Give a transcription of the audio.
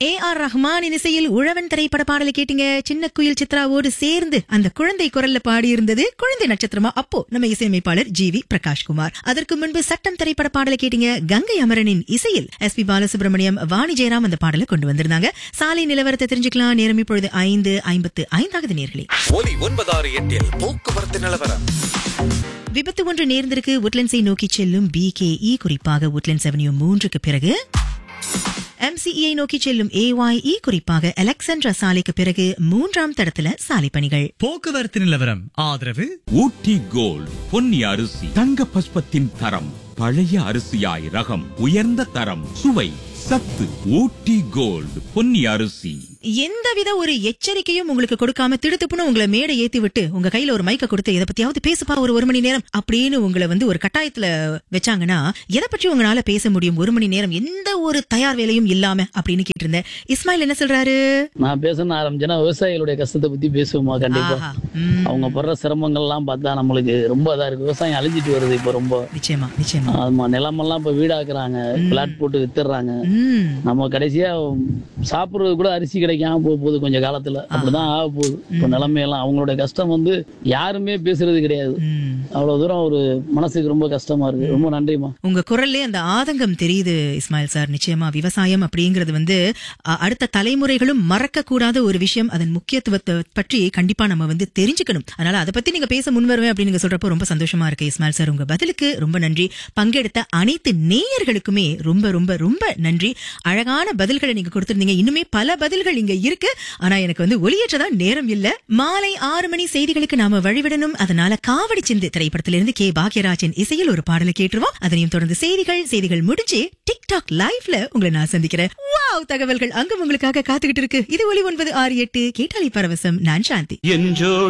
A R Rahman இசையில் உழவன் திரைப்பட பாடலை கேட்டீங்க சின்ன குயில் சித்ராவோடு சேர்ந்து அந்த குழந்தை குரல்ல பாடியிருந்தது குழந்தை நட்சத்திரமா அப்போ நம்ம இசையமைப்பாளர் ஜி வி பிரகாஷ்குமார் அதற்கு முன்பு சட்டம் திரைப்பட பாடலை கேட்டீங்க கங்கை அமரனின் இசையில் எஸ் பி பாலசுப்ரமணியம் வாணி ஜெயராம் அந்த பாடலை கொண்டு வந்திருந்தாங்க சாலை நிலவரத்தை தெரிஞ்சுக்கலாம் நேரம் இப்பொழுது ஐந்து ஐம்பத்து ஐந்தாவது நேர்களே ஒலி ஒன்பதாறு எட்டில் போக்குவரத்து நிலவரம் விபத்து ஒன்று நேர்ந்திருக்கு உட்லண்ட்ஸை நோக்கி செல்லும் பிகேஇ குறிப்பாக உட்லண்ட்ஸ் அவென்யூ மூன்றுக்கு பிறகு எம்சிஇயை நோக்கி செல்லும் ஏஒய்இ குறிப்பாக அலெக்சாண்ட்ரா சாலைக்கு பிறகு மூன்றாம் தடத்துல சாலை பணிகள் போக்குவரத்து நிலவரம் ஆதரவு ஊட்டி கோல்ட் பொன்னி அரிசி தங்க பஸ்பத்தின் தரம் பழைய அரிசியாய் ரகம் உயர்ந்த தரம் சுவை சத்து ஊட்டி கோல்ட் பொன்னி அரிசி எந்தவித ஒரு எச்சரிக்கையும் உங்களுக்கு கொடுக்காம திடுத்துப்புன்னு உங்களை மேடை ஏத்தி விட்டு உங்க கையில ஒரு மைக்க கொடுத்து இதை பத்தியாவது பேசுப்பா ஒரு ஒரு மணி நேரம் அப்படின்னு உங்களை வந்து ஒரு கட்டாயத்துல வச்சாங்கன்னா எதை பற்றி உங்களால பேச முடியும் ஒரு மணி நேரம் எந்த ஒரு தயார் வேலையும் இல்லாம அப்படின்னு கேட்டிருந்தேன் இஸ்மாயில் என்ன சொல்றாரு நான் பேசணும் ஆரம்பிச்சேன்னா விவசாயிகளுடைய கஷ்டத்தை பத்தி பேசுவோமா கண்டிப்பா ஆஹா, ம், அவங்க படுற சிரமங்கள்லாம் பார்த்தா நம்மளுக்கு ரொம்ப இதா இருக்கு விவசாயம் அழிஞ்சிட்டு வருது இப்ப ரொம்ப நிச்சயமா நிச்சயமா ஆமா நிலமெல்லாம் இப்ப வீடாக்குறாங்க பிளாட் போட்டு வித்துடுறாங்க ம் நம்ம கடைசியா சாப்பிடுறது கூட அரிசி கிடைக்காம போக போகுது கொஞ்சம் காலத்துல அப்படிதான் ஆக போகுது இப்ப நிலைமையெல்லாம் அவங்களோட கஷ்டம் வந்து யாருமே பேசுறது கிடையாது ம் அவ்வளவு தூரம் ஒரு மனசுக்கு ரொம்ப கஷ்டமா இருக்கு ரொம்ப நன்றிமா உங்க குரல்லே அந்த ஆதங்கம் தெரியுது இஸ்மாயில் சார் நிச்சயமா விவசாயம் அப்படிங்கிறது வந்து அ, அடுத்த தலைமுறைகளும் மறக்க கூடாத ஒரு விஷயம் அதன் முக்கியத்துவத்தை பற்றி கண்டிப்பா நம்ம வந்து தெரிஞ்சுக்கணும் அதனால அதை பத்தி நீங்க பேச முன்வருவேன் அப்படின்னு நீங்க சொல்றப்போ ரொம்ப சந்தோஷமா இருக்கு இஸ்மாயில் சார் உங்க பதிலுக்கு ரொம்ப நன்றி பங்கெடுத்த அனைத்து நேயர்களுக்குமே ரொம்ப ரொம்ப ரொம்ப நன்றி அழகான பதில்களை நீங்க கொடுத்திருந்தீங்க இன்னுமே பல பதில்கள் இங்க இருக்கு ஆனா எனக்கு வந்து ஒளியேற்றதான் நேரம் இல்ல மாலை ஆறு மணி செய்திகளுக்கு நாம வழிவிடணும் அதனால காவடி சிந்து திரைப்படத்திலிருந்து கே பாக்யராஜின் இசையில் ஒரு பாடலை கேட்டுருவோம் அதனையும் தொடர்ந்து செய்திகள் செய்திகள் முடிஞ்சு டிக்டாக் லைவ்ல உங்களை நான் சந்திக்கிறேன் வாவ் தகவல்கள் அங்கும் உங்களுக்காக காத்துக்கிட்டு இருக்கு இது ஒலி ஒன்பது ஆறு எட்டு கேட்டாலி பரவசம் நான் சாந்தி என்றோ